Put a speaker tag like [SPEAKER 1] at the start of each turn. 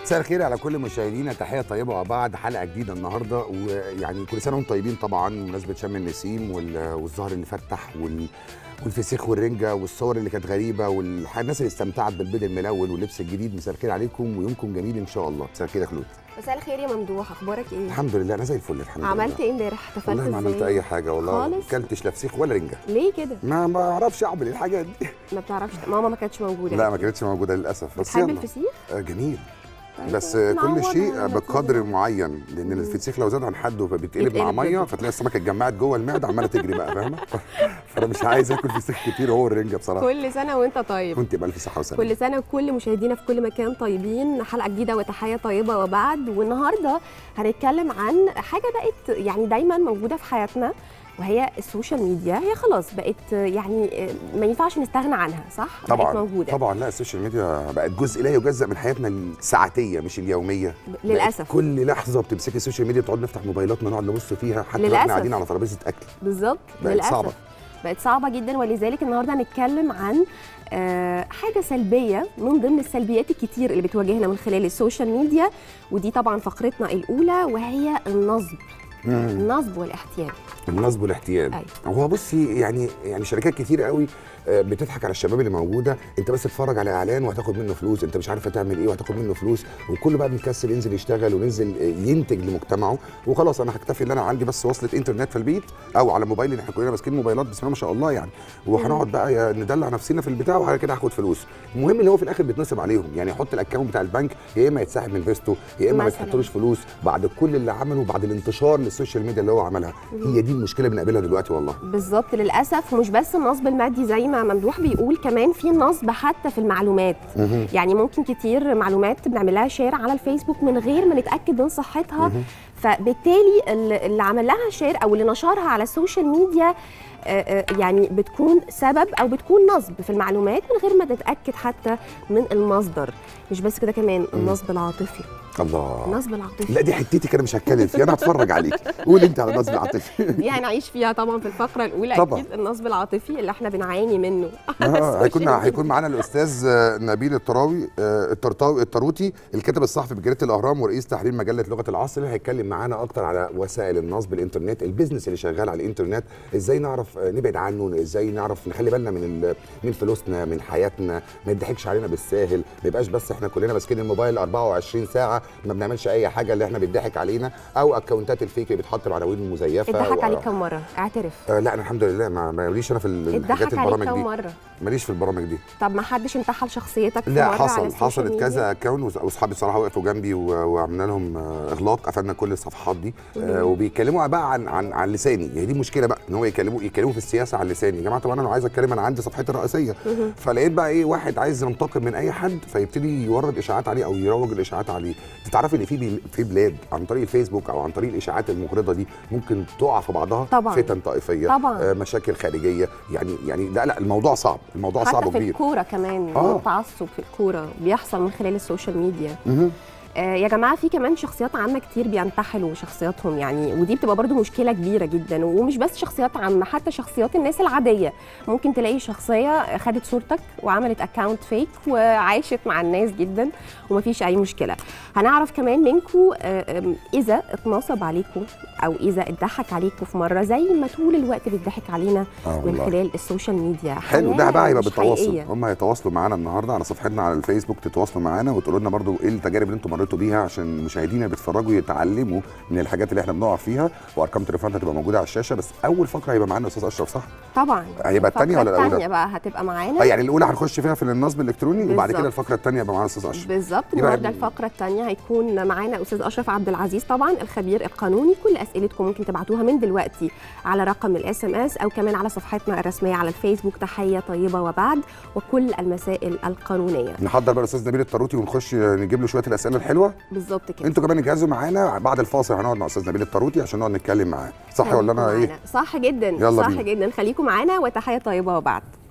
[SPEAKER 1] مساء الخير على كل مشاهدينا تحيه طيبه وبعد حلقه جديده النهارده ويعني كل سنه وانتم طيبين طبعا بمناسبه شم النسيم وال- والزهر اللي فتح وال والفسيخ والرنجه والصور اللي كانت غريبه والناس اللي استمتعت بالبيض الملون واللبس الجديد مساء الخير عليكم ويومكم جميل ان شاء الله مساء الخير يا خلود
[SPEAKER 2] مساء الخير يا ممدوح اخبارك ايه
[SPEAKER 1] الحمد لله انا زي الفل الحمد لله
[SPEAKER 2] عملت ايه امبارح احتفلت
[SPEAKER 1] والله ما عملت
[SPEAKER 2] ازاي
[SPEAKER 1] اي حاجه والله
[SPEAKER 2] خالص؟
[SPEAKER 1] ما اكلتش لا فسيخ ولا رنجه
[SPEAKER 2] ليه كده
[SPEAKER 1] ما ما اعرفش اعمل الحاجات دي
[SPEAKER 2] ما بتعرفش ماما ما كانتش موجوده
[SPEAKER 1] لا ما كانتش موجوده للاسف بس
[SPEAKER 2] بتحب
[SPEAKER 1] يلا
[SPEAKER 2] الفسيخ
[SPEAKER 1] آه، جميل
[SPEAKER 2] طيب،
[SPEAKER 1] بس كل
[SPEAKER 2] نعوضها
[SPEAKER 1] شيء
[SPEAKER 2] ولا
[SPEAKER 1] بقدر
[SPEAKER 2] تزود؟
[SPEAKER 1] معين لان
[SPEAKER 2] مم.
[SPEAKER 1] الفسيخ لو زاد عن حده فبيتقلب مع
[SPEAKER 2] يتقلب
[SPEAKER 1] ميه
[SPEAKER 2] ضده.
[SPEAKER 1] فتلاقي السمكه اتجمعت جوه المعده عماله تجري بقى فاهمه ف- فانا مش عايز اكل فسيخ كتير هو الرنجه بصراحه
[SPEAKER 2] كل سنه وانت طيب
[SPEAKER 1] كنت بالف صحه وسلامه
[SPEAKER 2] كل سنه وكل مشاهدينا في كل مكان طيبين حلقه جديده وتحيه طيبه وبعد والنهارده هنتكلم عن حاجه بقت يعني دايما موجوده في حياتنا وهي السوشيال ميديا هي خلاص بقت يعني ما ينفعش نستغنى عنها صح بقت
[SPEAKER 1] طبعا
[SPEAKER 2] موجوده
[SPEAKER 1] طبعا لا السوشيال ميديا بقت جزء لا يجزأ من حياتنا الساعتيه مش اليوميه بقت
[SPEAKER 2] للاسف
[SPEAKER 1] كل لحظه بتمسكي السوشيال ميديا بتقعد نفتح موبايلاتنا نقعد نبص فيها حتى لو
[SPEAKER 2] للأسف.
[SPEAKER 1] احنا قاعدين على ترابيزه اكل
[SPEAKER 2] بالظبط
[SPEAKER 1] بقت
[SPEAKER 2] للاسف
[SPEAKER 1] صعبة.
[SPEAKER 2] بقت صعبه جدا ولذلك النهارده هنتكلم عن آه، حاجه سلبيه من ضمن السلبيات الكتير اللي بتواجهنا من خلال السوشيال ميديا ودي طبعا فقرتنا الاولى وهي النصب
[SPEAKER 1] مم.
[SPEAKER 2] النصب والاحتيال
[SPEAKER 1] النصب والاحتيال
[SPEAKER 2] أيوة.
[SPEAKER 1] هو بصي يعني يعني شركات كتير قوي آه، بتضحك على الشباب اللي موجوده انت بس اتفرج على اعلان وهتاخد منه فلوس انت مش عارفه تعمل ايه وهتاخد منه فلوس وكله بقى بيكسل ينزل يشتغل وننزل آه، ينتج لمجتمعه وخلاص انا هكتفي ان انا عندي بس وصله انترنت في البيت او على موبايلي إن احنا كلنا ماسكين موبايلات بسم الله ما شاء الله يعني وهنقعد بقى يا ندلع نفسنا في البتاع وبعد كده هاخد فلوس المهم ان هو في الاخر بيتنصب عليهم يعني يحط الاكونت بتاع البنك يا اما يتسحب من فيستو يا اما ما
[SPEAKER 2] مثلاً.
[SPEAKER 1] يتحطلوش فلوس بعد كل اللي عمله بعد الانتشار للسوشيال ميديا اللي هو عملها هي دي المشكله بنقابلها دلوقتي والله
[SPEAKER 2] بالظبط للاسف مش بس النصب المادي زي ما ممدوح بيقول كمان في نصب حتى في المعلومات
[SPEAKER 1] مهم.
[SPEAKER 2] يعني ممكن كتير معلومات بنعملها شير على الفيسبوك من غير ما نتاكد من صحتها فبالتالي اللي اللي عمل لها شير او اللي نشرها على السوشيال ميديا آه، آه، يعني بتكون سبب او بتكون نصب في المعلومات من غير ما نتاكد حتى من المصدر مش بس كده كمان النصب العاطفي
[SPEAKER 1] الله
[SPEAKER 2] النصب العاطفي
[SPEAKER 1] لا دي حتتي انا مش هتكلم فيها انا هتفرج عليك قول انت على النصب العاطفي
[SPEAKER 2] دي هنعيش فيها طبعا في الفقره الاولى
[SPEAKER 1] طبعاً.
[SPEAKER 2] اكيد النصب العاطفي اللي احنا بنعاني منه على
[SPEAKER 1] آه،
[SPEAKER 2] السوشيال
[SPEAKER 1] هيكون
[SPEAKER 2] ميديا.
[SPEAKER 1] هيكون معانا الاستاذ آه، نبيل الطراوي آه، الطرطاوي الطروطي الكاتب الصحفي بجريده الاهرام ورئيس تحرير مجله لغه العصر اللي هيتكلم معانا اكتر على وسائل النصب الانترنت البيزنس اللي شغال على الانترنت ازاي نعرف آه، نبعد عنه ازاي نعرف نخلي بالنا من ال- من فلوسنا من حياتنا ما يضحكش علينا بالساهل ما يبقاش بس احنا كلنا ماسكين الموبايل 24 ساعه ما بنعملش اي حاجه اللي احنا بيضحك علينا او اكونتات الفيك اللي بتحط العناوين المزيفه
[SPEAKER 2] اتضحك
[SPEAKER 1] و-
[SPEAKER 2] عليك كم مره اعترف
[SPEAKER 1] آه لا انا الحمد لله ما ماليش انا في ال- الحاجات
[SPEAKER 2] اتضحك عليك
[SPEAKER 1] البرامج
[SPEAKER 2] كم
[SPEAKER 1] دي
[SPEAKER 2] مره
[SPEAKER 1] ماليش في البرامج دي
[SPEAKER 2] طب ما حدش انتحل شخصيتك في
[SPEAKER 1] لا
[SPEAKER 2] مرة على
[SPEAKER 1] حصل
[SPEAKER 2] السوشيال
[SPEAKER 1] حصلت
[SPEAKER 2] ميديا؟
[SPEAKER 1] كذا اكونت واصحابي بصراحه وقفوا جنبي و- وعملنا لهم آه، اغلاق قفلنا كل الصفحات دي آه، وبيتكلموا بقى عن عن عن لساني هي دي المشكله بقى ان هو يكلموا يتكلموا في السياسه عن لساني يا جماعه طب انا لو عايز اتكلم انا عندي صفحتي الرئيسيه فلقيت بقى ايه واحد عايز ينتقم من اي حد فيبتدي يورد اشاعات عليه او يروج الاشاعات عليه تتعرفي ان في بي- في بلاد عن طريق الفيسبوك او عن طريق الاشاعات المغرضه دي ممكن تقع في بعضها
[SPEAKER 2] طبعاً.
[SPEAKER 1] فتن طائفيه
[SPEAKER 2] طبعاً.
[SPEAKER 1] آه، مشاكل خارجيه يعني يعني لا لا الموضوع صعب الموضوع صعب
[SPEAKER 2] حتى في
[SPEAKER 1] وكبير
[SPEAKER 2] الكوره كمان
[SPEAKER 1] آه.
[SPEAKER 2] التعصب في الكوره بيحصل من خلال السوشيال ميديا
[SPEAKER 1] مهم.
[SPEAKER 2] آه يا جماعه في كمان شخصيات عامه كتير بينتحلوا شخصياتهم يعني ودي بتبقى برضو مشكله كبيره جدا ومش بس شخصيات عامه حتى شخصيات الناس العاديه ممكن تلاقي شخصيه خدت صورتك وعملت اكونت فيك وعاشت مع الناس جدا ومفيش اي مشكله هنعرف كمان منكم اذا اتنصب عليكم او اذا اتضحك عليكم في مره زي ما طول الوقت بيضحك علينا
[SPEAKER 1] آه
[SPEAKER 2] من
[SPEAKER 1] والله.
[SPEAKER 2] خلال السوشيال ميديا
[SPEAKER 1] حلو
[SPEAKER 2] حياة
[SPEAKER 1] ده بقى هيبقى
[SPEAKER 2] مش
[SPEAKER 1] بالتواصل
[SPEAKER 2] حقيقية.
[SPEAKER 1] هم هيتواصلوا معانا النهارده على صفحتنا على الفيسبوك تتواصلوا معانا وتقولوا لنا برضو ايه التجارب اللي انتم مريتوا بيها عشان المشاهدين اللي بيتفرجوا يتعلموا من الحاجات اللي احنا بنقع فيها وارقام تليفوناتنا هتبقى موجوده على الشاشه بس اول فقره هيبقى معانا استاذ اشرف صح؟
[SPEAKER 2] طبعا
[SPEAKER 1] هيبقى التانية ولا
[SPEAKER 2] الفقرة
[SPEAKER 1] الأولى؟
[SPEAKER 2] التانية بقى هتبقى معانا
[SPEAKER 1] اه يعني الاولى هنخش فيها في النصب الالكتروني وبعد كده
[SPEAKER 2] بالظبط.
[SPEAKER 1] الفقره الثانيه يبقى معانا استاذ اشرف
[SPEAKER 2] بالظبط
[SPEAKER 1] يبقى-
[SPEAKER 2] النهارده الفقره الثانيه هيكون معانا استاذ اشرف عبد العزيز طبعا الخبير القانوني كل اسئلتكم ممكن تبعتوها من دلوقتي على رقم الاس ام اس او كمان على صفحتنا الرسميه على الفيسبوك تحيه طيبه وبعد وكل المسائل القانونيه
[SPEAKER 1] نحضر بقى الاستاذ نبيل الطاروطي ونخش نجيب له شويه الاسئله الحلوه
[SPEAKER 2] بالظبط كده
[SPEAKER 1] انتوا كمان اجهزوا معانا بعد الفاصل هنقعد مع استاذ نبيل الطاروطي عشان نقعد نتكلم معاه صح ولا انا
[SPEAKER 2] خليكم
[SPEAKER 1] ايه؟
[SPEAKER 2] معانا. صح جدا
[SPEAKER 1] يلا
[SPEAKER 2] صح
[SPEAKER 1] بينا.
[SPEAKER 2] جدا خليكم معانا وتحيه طيبه وبعد